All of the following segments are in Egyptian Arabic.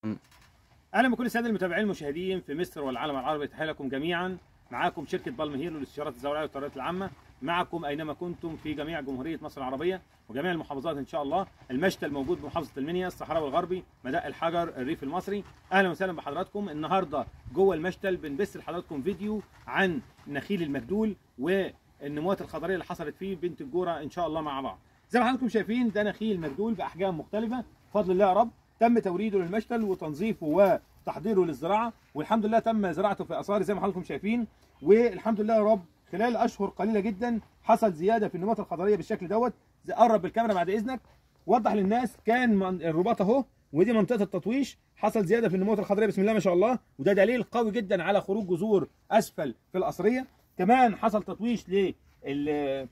اهلا بكل الساده المتابعين المشاهدين في مصر والعالم العربي تحيه لكم جميعا معاكم شركه بالمهير للاستشارات الزراعيه والطيارات العامه معكم اينما كنتم في جميع جمهوريه مصر العربيه وجميع المحافظات ان شاء الله المشتل موجود بمحافظه المنيا الصحراوي الغربي مداء الحجر الريف المصري اهلا وسهلا بحضراتكم النهارده جوه المشتل بنبث لحضراتكم فيديو عن نخيل المجدول والنموات الخضريه اللي حصلت فيه بنت الجوره ان شاء الله مع بعض زي ما حضراتكم شايفين ده نخيل مجدول باحجام مختلفه بفضل الله يا رب تم توريده للمشتل وتنظيفه وتحضيره للزراعه والحمد لله تم زراعته في اثار زي ما حضراتكم شايفين والحمد لله يا رب خلال اشهر قليله جدا حصل زياده في النموات الخضريه بالشكل دوت قرب بالكاميرا بعد اذنك وضح للناس كان من- الرباط اهو ودي منطقه التطويش حصل زياده في النموات الخضريه بسم الله ما شاء الله وده دليل قوي جدا على خروج جذور اسفل في القصريه كمان حصل تطويش لل ال-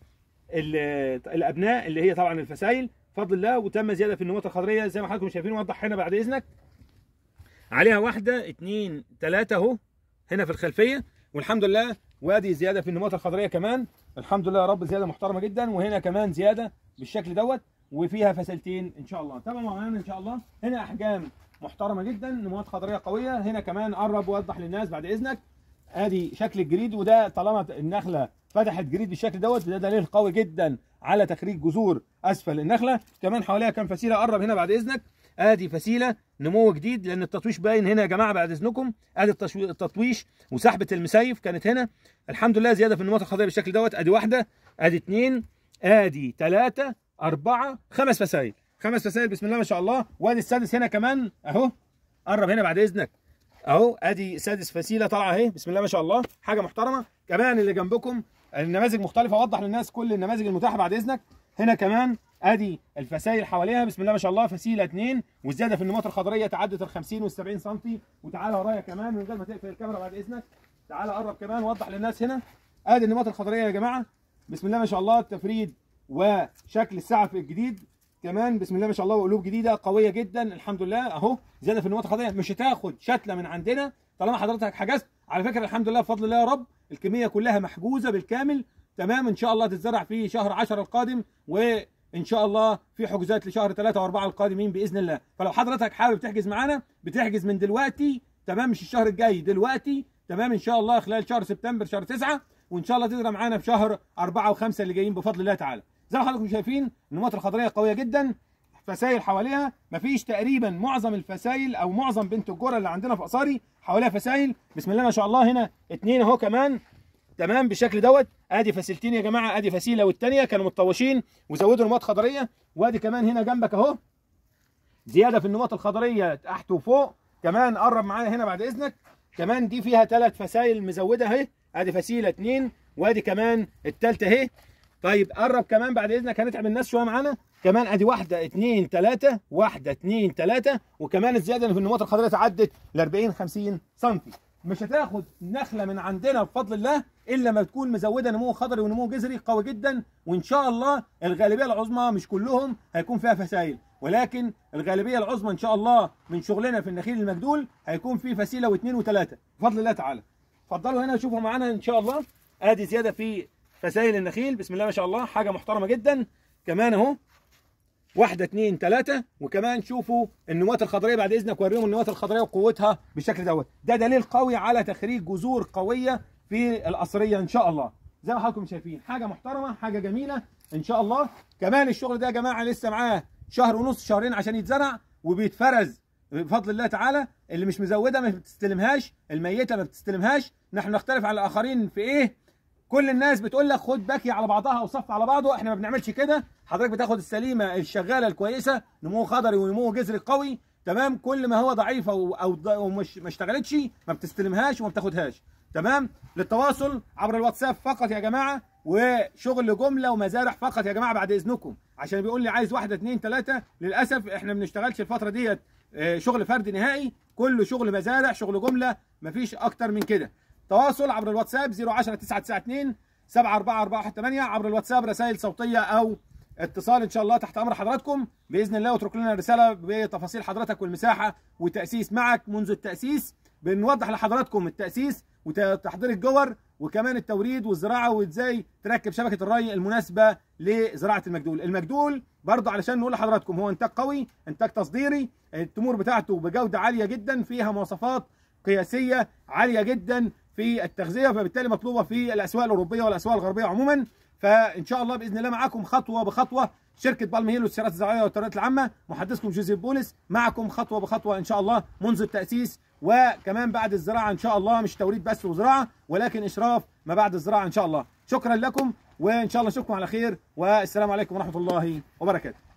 الابناء اللي هي طبعا الفسايل بفضل الله وتم زياده في النموات الخضريه زي ما حضراتكم شايفين وضح هنا بعد اذنك عليها واحده اتنين تلاته اهو هنا في الخلفيه والحمد لله وادي زياده في النموات الخضريه كمان الحمد لله يا رب زياده محترمه جدا وهنا كمان زياده بالشكل دوت وفيها فسلتين ان شاء الله تابعوا معانا ان شاء الله هنا احجام محترمه جدا نموات خضريه قويه هنا كمان قرب ووضح للناس بعد اذنك ادي شكل الجريد وده طالما النخله فتحت جريد بالشكل دوت ده دليل قوي جدا على تخريج جذور اسفل النخله كمان حواليها كام فسيله قرب هنا بعد اذنك ادي فسيله نمو جديد لان التطويش باين هنا يا جماعه بعد اذنكم ادي التشوي- التطويش وسحبه المسيف كانت هنا الحمد لله زياده في النموات الخضريه بالشكل دوت ادي واحده ادي اثنين ادي ثلاثه اربعه خمس فسايل خمس فسايل بسم الله ما شاء الله وادي السادس هنا كمان اهو قرب هنا بعد اذنك اهو ادي سادس فسيله طالعه اهي بسم الله ما شاء الله حاجه محترمه كمان اللي جنبكم النماذج مختلفه اوضح للناس كل النماذج المتاحه بعد اذنك هنا كمان ادي الفسائل حواليها بسم الله ما شاء الله فسيله اثنين والزياده في النموات الخضريه تعدت ال 50 وال 70 سم وتعالى ورايا كمان من غير ما تقفل الكاميرا بعد اذنك تعالى قرب كمان وضح للناس هنا ادي النموات الخضريه يا جماعه بسم الله ما شاء الله التفريد وشكل السعف الجديد كمان بسم الله ما شاء الله وقلوب جديده قويه جدا الحمد لله اهو زياده في النموات الخضريه مش هتاخد شتله من عندنا طالما حضرتك حجزت على فكره الحمد لله بفضل الله يا رب الكميه كلها محجوزه بالكامل تمام ان شاء الله تتزرع في شهر 10 القادم وان شاء الله في حجوزات لشهر 3 و4 القادمين باذن الله فلو حضرتك حابب تحجز معانا بتحجز من دلوقتي تمام مش الشهر الجاي دلوقتي تمام ان شاء الله خلال شهر سبتمبر شهر 9 وان شاء الله تزرع معانا في شهر 4 و5 اللي جايين بفضل الله تعالى زي ما حضراتكم شايفين النموات الخضريه قويه جدا فسايل حواليها مفيش تقريبا معظم الفسايل او معظم بنت الجوره اللي عندنا في قصاري حواليها فسايل بسم الله ما شاء الله هنا اتنين اهو كمان تمام بالشكل دوت ادي فسيلتين يا جماعه ادي فسيله والثانيه كانوا متطوشين وزودوا نمط خضريه وادي كمان هنا جنبك اهو زياده في النمط الخضريه تحت وفوق كمان قرب معايا هنا بعد اذنك كمان دي فيها ثلاث فسايل مزوده اهي ادي فسيله اتنين وادي كمان الثالثه اهي طيب قرب كمان بعد اذنك هنتعب الناس شويه معانا كمان ادي واحده اتنين تلاته واحده اتنين تلاته وكمان الزياده اللي في النمط الخضريه تعدت ل 40 50 سم مش هتاخد نخله من عندنا بفضل الله الا ما تكون مزوده نمو خضري ونمو جذري قوي جدا وان شاء الله الغالبيه العظمى مش كلهم هيكون فيها فسايل ولكن الغالبيه العظمى ان شاء الله من شغلنا في النخيل المجدول هيكون فيه فسيله واثنين وثلاثه بفضل الله تعالى اتفضلوا هنا شوفوا معانا ان شاء الله ادي زياده في فسائل النخيل بسم الله ما شاء الله حاجه محترمه جدا كمان اهو واحدة اتنين تلاتة وكمان شوفوا النموات الخضرية بعد إذنك وريهم النموات الخضرية وقوتها بالشكل دوت ده دليل قوي على تخريج جذور قوية في القصرية إن شاء الله زي ما حضراتكم شايفين حاجة محترمة حاجة جميلة إن شاء الله كمان الشغل ده يا جماعة لسه معاه شهر ونص شهرين عشان يتزرع وبيتفرز بفضل الله تعالى اللي مش مزودة ما بتستلمهاش الميتة ما بتستلمهاش نحن نختلف عن الآخرين في إيه كل الناس بتقول لك خد باكي على بعضها وصف على بعضه احنا ما بنعملش كده حضرتك بتاخد السليمه الشغاله الكويسه نمو خضري ونمو جذري قوي تمام كل ما هو ضعيف او او ض- أو مش ما اشتغلتش ما بتستلمهاش وما بتاخدهاش تمام للتواصل عبر الواتساب فقط يا جماعه وشغل جمله ومزارع فقط يا جماعه بعد اذنكم عشان بيقول لي عايز واحده اتنين تلاته للاسف احنا ما بنشتغلش الفتره ديت آه، شغل فردي نهائي كله شغل مزارع شغل جمله مفيش اكتر من كده تواصل عبر الواتساب 010 992 74418 عبر الواتساب رسائل صوتيه او اتصال ان شاء الله تحت امر حضراتكم باذن الله واترك لنا رساله بتفاصيل حضرتك والمساحه والتاسيس معك منذ التاسيس بنوضح لحضراتكم التاسيس وتحضير الجور وكمان التوريد والزراعه وازاي تركب شبكه الري المناسبه لزراعه المجدول المجدول برضه علشان نقول لحضراتكم هو انتاج قوي انتاج تصديري التمور بتاعته بجوده عاليه جدا فيها مواصفات قياسيه عاليه جدا في التغذيه فبالتالي مطلوبه في الاسواق الاوروبيه والاسواق الغربيه عموما فان شاء الله باذن الله معاكم خطوه بخطوه شركه بالم هيل للسيارات الزراعيه والطيارات العامه محدثكم جوزيف بولس معكم خطوه بخطوه ان شاء الله منذ التاسيس وكمان بعد الزراعه ان شاء الله مش توريد بس وزراعه ولكن اشراف ما بعد الزراعه ان شاء الله شكرا لكم وان شاء الله اشوفكم على خير والسلام عليكم ورحمه الله وبركاته